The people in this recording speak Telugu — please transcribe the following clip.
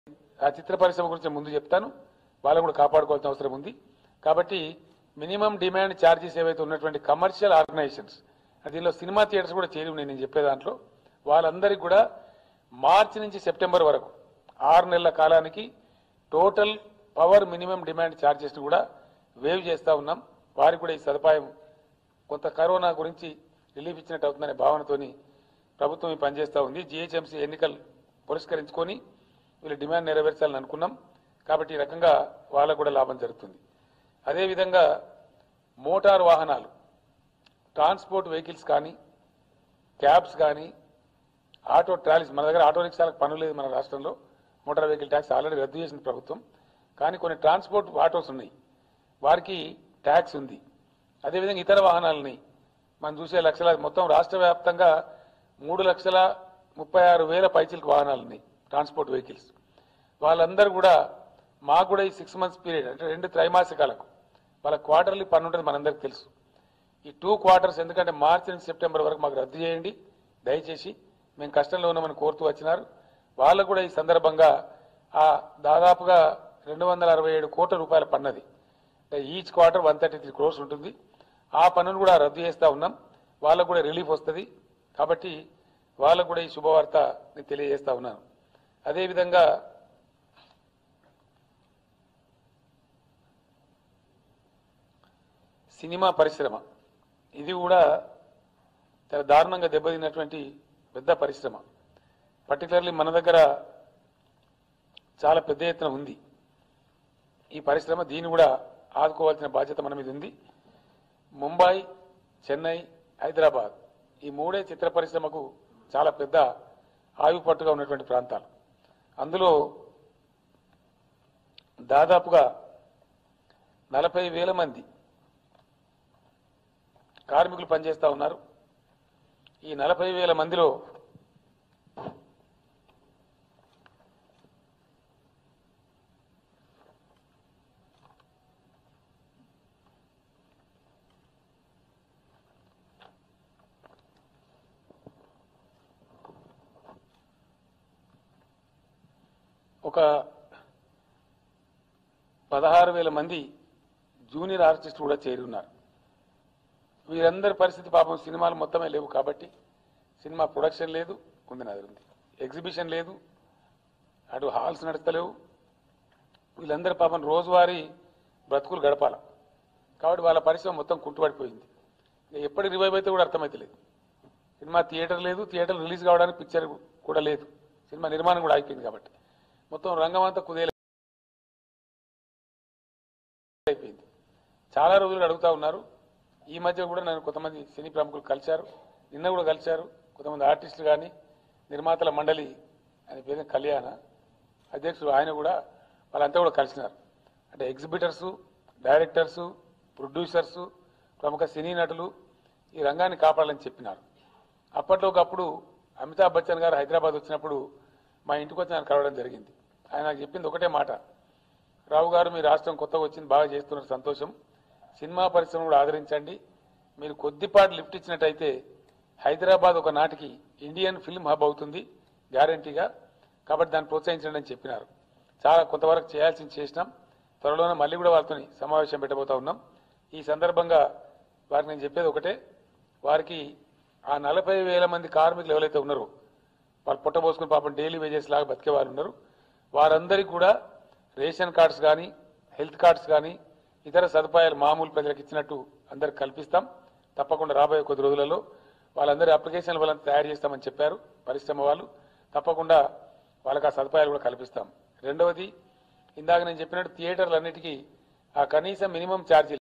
ఆ చిత్ర పరిశ్రమ గురించి నేను ముందు చెప్తాను వాళ్ళని కూడా కాపాడుకోవాల్సిన అవసరం ఉంది కాబట్టి మినిమం డిమాండ్ ఛార్జెస్ ఏవైతే ఉన్నటువంటి కమర్షియల్ ఆర్గనైజేషన్స్ దీనిలో సినిమా థియేటర్స్ కూడా చేరి ఉన్నాయి నేను చెప్పే దాంట్లో వాళ్ళందరికీ కూడా మార్చి నుంచి సెప్టెంబర్ వరకు ఆరు నెలల కాలానికి total power minimum demand charges కూడా వేవ్ చేస్తా ఉన్నాం వారికి కూడా ఈ సదుపాయం కొంత కరోనా గురించి రిలీఫ్ ఇచ్చినట్టు అవుతుందనే భావనతోని ప్రభుత్వం ఈ పనిచేస్తూ ఉంది జిహెచ్ఎంసీ ఎన్నికలు పురస్కరించుకొని వీళ్ళు డిమాండ్ నెరవేర్చాలని అనుకున్నాం కాబట్టి ఈ రకంగా వాళ్ళకు కూడా లాభం జరుగుతుంది అదేవిధంగా మోటార్ వాహనాలు ట్రాన్స్పోర్ట్ వెహికల్స్ కానీ క్యాబ్స్ కానీ ఆటో ట్రాలీస్ మన దగ్గర ఆటో రిక్షాలకు పనులు లేదు మన రాష్ట్రంలో మోటార్ వెహికల్ ట్యాక్స్ ఆల్రెడీ రద్దు చేసింది ప్రభుత్వం కానీ కొన్ని ట్రాన్స్పోర్ట్ ఆటోస్ ఉన్నాయి వారికి ట్యాక్స్ ఉంది అదేవిధంగా ఇతర వాహనాలని మనం చూసే లక్షల మొత్తం రాష్ట్ర వ్యాప్తంగా మూడు లక్షల ముప్పై ఆరు వేల పైచిలకు వాహనాలు ఉన్నాయి ట్రాన్స్పోర్ట్ వెహికల్స్ వాళ్ళందరూ కూడా మాకు కూడా ఈ సిక్స్ మంత్స్ పీరియడ్ అంటే రెండు త్రైమాసికాలకు వాళ్ళ క్వార్టర్లీ పన్ను ఉంటుంది మనందరికి తెలుసు ఈ టూ క్వార్టర్స్ ఎందుకంటే మార్చి నుంచి సెప్టెంబర్ వరకు మాకు రద్దు చేయండి దయచేసి మేము కష్టంలో ఉన్నామని కోరుతూ వచ్చినారు వాళ్ళకు కూడా ఈ సందర్భంగా ఆ దాదాపుగా రెండు వందల అరవై ఏడు కోట్ల రూపాయల పన్నది each quarter one thirty three crores ఉంటుంది ఆ పన్నును కూడా రద్దు చేస్తా ఉన్నాం వాళ్ళకు కూడా రిలీఫ్ వస్తుంది కాబట్టి వాళ్ళకు కూడా ఈ శుభవార్త నేను తెలియజేస్తా ఉన్నాను అదేవిధంగా సినిమా పరిశ్రమ ఇది కూడా చాలా దారుణంగా దెబ్బతిన్నటువంటి పెద్ద పరిశ్రమ పర్టికులర్లీ మన దగ్గర చాలా పెద్ద ఎత్తున ఉంది ఈ పరిశ్రమ దీన్ని కూడా ఆదుకోవాల్సిన బాధ్యత మన మీద ఉంది ముంబై చెన్నై హైదరాబాద్ ఈ మూడే చిత్ర పరిశ్రమకు చాలా పెద్ద ఆయుపట్టుగా ఉన్నటువంటి ప్రాంతాలు అందులో దాదాపుగా నలభై వేల మంది కార్మికులు పనిచేస్తా ఉన్నారు ఈ నలభై వేల మందిలో ఒక పదహారు వేల మంది జూనియర్ ఆర్టిస్టులు కూడా చేరి ఉన్నారు వీరందరి పరిస్థితి పాపం సినిమాలు మొత్తమే లేవు కాబట్టి సినిమా ప్రొడక్షన్ లేదు ఉంది నాది ఉంది ఎగ్జిబిషన్ లేదు అటు హాల్స్ నడుస్తలేవు వీళ్ళందరి పాపం రోజువారీ బ్రతుకులు గడపాల కాబట్టి వాళ్ళ పరిశ్రమ మొత్తం కుంటుపడిపోయింది ఇక ఎప్పటి రివైవ్ అయితే కూడా అర్థమైతలేదు సినిమా థియేటర్ లేదు థియేటర్ రిలీజ్ కావడానికి పిక్చర్ కూడా లేదు సినిమా నిర్మాణం కూడా అయిపోయింది కాబట్టి మొత్తం రంగం అంతా కుదేలు అయిపోయింది చాలా రోజులు అడుగుతా ఉన్నారు ఈ మధ్య కూడా నన్ను కొంతమంది సినీ ప్రముఖులు కలిశారు నిన్న కూడా కలిశారు కొంతమంది ఆర్టిస్టులు కానీ నిర్మాతల మండలి అని పేరు కళ్యాణ అధ్యక్షుడు ఆయన కూడా వాళ్ళంతా కూడా కలిసినారు అంటే ఎగ్జిబిటర్సు డైరెక్టర్సు ప్రొడ్యూసర్సు ప్రముఖ సినీ నటులు ఈ రంగాన్ని కాపాడాలని చెప్పినారు అప్పట్లో ఒకప్పుడు అమితాబ్ బచ్చన్ గారు హైదరాబాద్ వచ్చినప్పుడు మా ఇంటికి వచ్చి ఆయన కలవడం జరిగింది ఆయన నాకు చెప్పింది ఒకటే మాట రావు గారు మీ రాష్ట్రం కొత్తగా వచ్చింది బాగా చేస్తున్నారు సంతోషం సినిమా పరిశ్రమ కూడా ఆదరించండి మీరు కొద్దిపాటి లిఫ్ట్ ఇచ్చినట్టయితే హైదరాబాద్ ఒక నాటికి ఇండియన్ ఫిల్మ్ హబ్ అవుతుంది గ్యారంటీగా కాబట్టి దాన్ని ప్రోత్సహించండి అని చెప్పినారు చాలా కొంతవరకు చేయాల్సింది చేసినాం త్వరలోనే మళ్ళీ కూడా వాళ్ళతో సమావేశం పెట్టబోతా ఉన్నాం ఈ సందర్భంగా వారికి నేను చెప్పేది ఒకటే వారికి ఆ నలభై వేల మంది కార్మికులు ఎవరైతే ఉన్నారో వాళ్ళు పుట్టబోసుకుని పాపం డైలీ వేజెస్ లాగా బతికే వారు ఉన్నారు వారందరికీ కూడా రేషన్ కార్డ్స్ కానీ హెల్త్ కార్డ్స్ కానీ ఇతర సదుపాయాలు మామూలు ప్రజలకు ఇచ్చినట్టు అందరికి కల్పిస్తాం తప్పకుండా రాబోయే కొద్ది రోజులలో వాళ్ళందరి అప్లికేషన్లు వాళ్ళని తయారు చేస్తామని చెప్పారు పరిశ్రమ వాళ్ళు తప్పకుండా వాళ్ళకి ఆ సదుపాయాలు కూడా కల్పిస్తాం రెండవది ఇందాక నేను చెప్పినట్టు థియేటర్లన్నిటికీ ఆ కనీసం మినిమం ఛార్జీలు